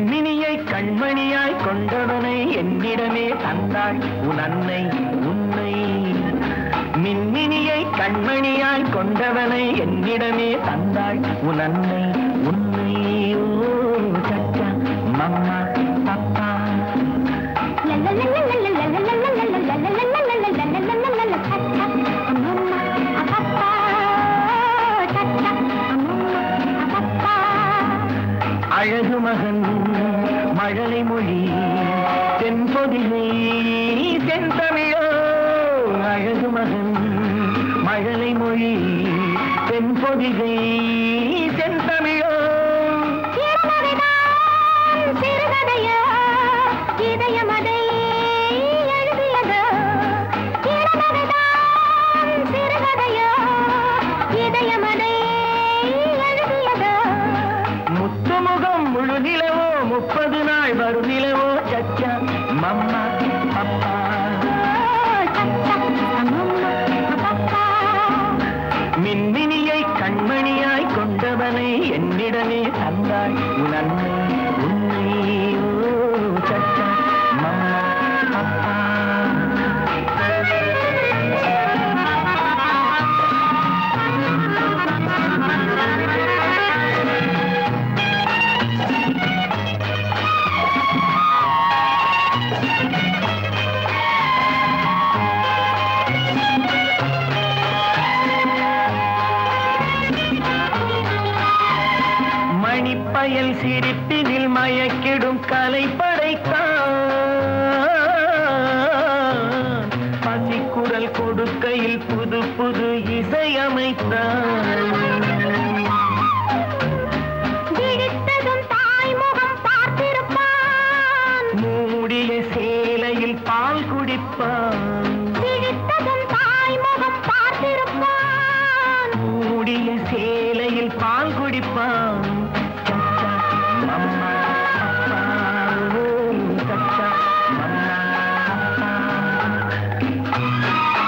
மின்மினியை கண்மணியாய் கொண்டவனை என்னிடமே தந்தாள் உன் அன்னை உன்னை மின்மினியை கண்மணியாய் கொண்டவனை என்னிடமே தந்தாள் உன் அன்னை உன்னை ஓ சச்சா மம்மா பப்பா அழகு மகன் மழலை மொழி தென்பொதிகை தென்தமிழோ அழகு மகன் மழலை மொழி தென்பொதிகை தென்தமிழோ முத்துமுகம் முழு நிலவோ முப்பது நாள் வரும் நிலவோ சச்சா மம்மா பப்பா மின்மினியை கண்மணியாய் கொண்டவனை என்னிடமே தந்தாள் உன் அன்னை உன்னை ஓ சச்சா மம்மா பப்பா மணிப்பயல் சிரிப்பினில் மயக்கிடும் கலை படைத்தான் பசிக்குரல் கொடுக்கையில் புது புது இசையமைத்தான் மூடிய சேலையில் பால் குடிப்பான் மூடிய சேலையில் பால் குடிப்பான் சச்சா, மம்மா, அப்பா, ஓ, சச்சா, மம்மா, அப்பா.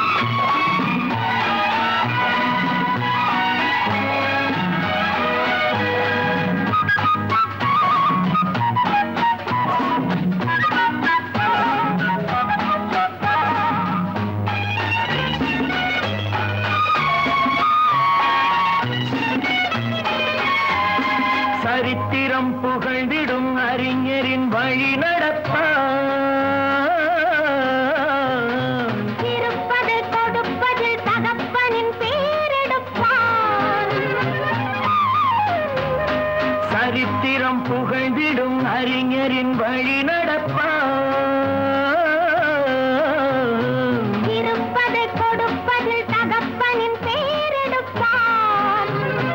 சரித்திரம் புகழ்ந்திடும் அறிஞரின் வழி நடப்பான் இருப்பது கொடுப்பதில் தகப்பனின் பேரெடுப்பான் சரித்திரம் புகழ்ந்திடும் அறிஞரின் வழி நடப்பான் இருப்பது கொடுப்பதில் தகப்பனின் பேரெடுப்பான்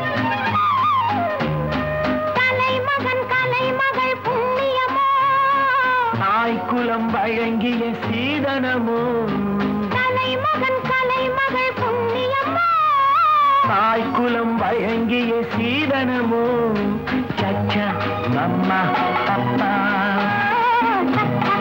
தலைமகன் கலைமகள் புண்ணியமோ தாய்க்குலம் வழங்கிய சீதனமோ தலைமகன் கலைமகள் புண்ணியமோ தாய்க்குலம் வழங்கிய சீதனமோ சச்சா மம்மா அப்பா சத்தா